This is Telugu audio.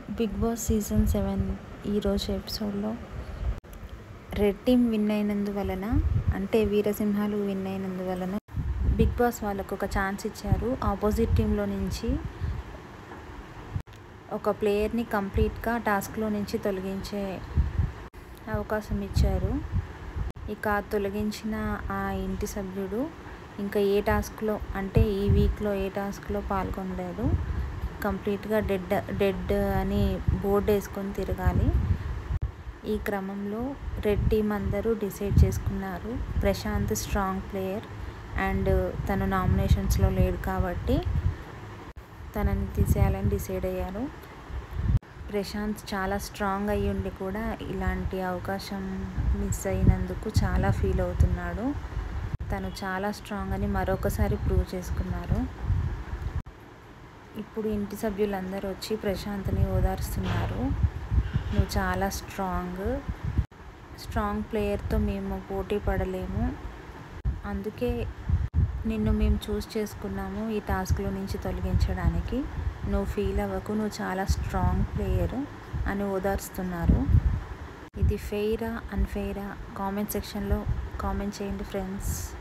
బిగ్ బాస్ సీజన్ సెవెన్ ఈరోజు ఎపిసోడ్లో రెడ్ టీమ్ విన్ అయినందువలన అంటే వీరసింహాలు విన్ అయినందువలన బిగ్ బాస్ వాళ్ళకు ఒక ఛాన్స్ ఇచ్చారు ఆపోజిట్ టీంలో నుంచి ఒక ప్లేయర్ని కంప్లీట్గా టాస్క్లో నుంచి తొలగించే అవకాశం ఇచ్చారు ఇక తొలగించిన ఆ ఇంటి సభ్యుడు ఇంకా ఏ టాస్క్లో అంటే ఈ వీక్లో ఏ టాస్క్లో పాల్గొనలేదు కంప్లీట్గా డెడ్ డెడ్ అని బోర్డు వేసుకొని తిరగాలి ఈ క్రమంలో రెడ్ టీం అందరూ డిసైడ్ చేసుకున్నారు ప్రశాంత్ స్ట్రాంగ్ ప్లేయర్ అండ్ తను నామినేషన్స్లో లేడు కాబట్టి తనని తీసేయాలని డిసైడ్ అయ్యారు ప్రశాంత్ చాలా స్ట్రాంగ్ అయ్యి ఉండి కూడా ఇలాంటి అవకాశం మిస్ అయినందుకు చాలా ఫీల్ అవుతున్నాడు తను చాలా స్ట్రాంగ్ అని మరొకసారి ప్రూవ్ చేసుకున్నారు ఇప్పుడు ఇంటి సభ్యులందరూ వచ్చి ప్రశాంత్ని ఓదారుస్తున్నారు నువ్వు చాలా స్ట్రాంగ్ స్ట్రాంగ్ ప్లేయర్తో మేము పోటీ పడలేము అందుకే నిన్ను మేము చూస్ చేసుకున్నాము ఈ టాస్క్లో నుంచి తొలగించడానికి నువ్వు ఫీల్ అవ్వకు నువ్వు చాలా స్ట్రాంగ్ ప్లేయర్ అని ఓదార్స్తున్నారు ఇది ఫెయిరా అన్ఫెయిరా కామెంట్ సెక్షన్లో కామెంట్ చేయండి ఫ్రెండ్స్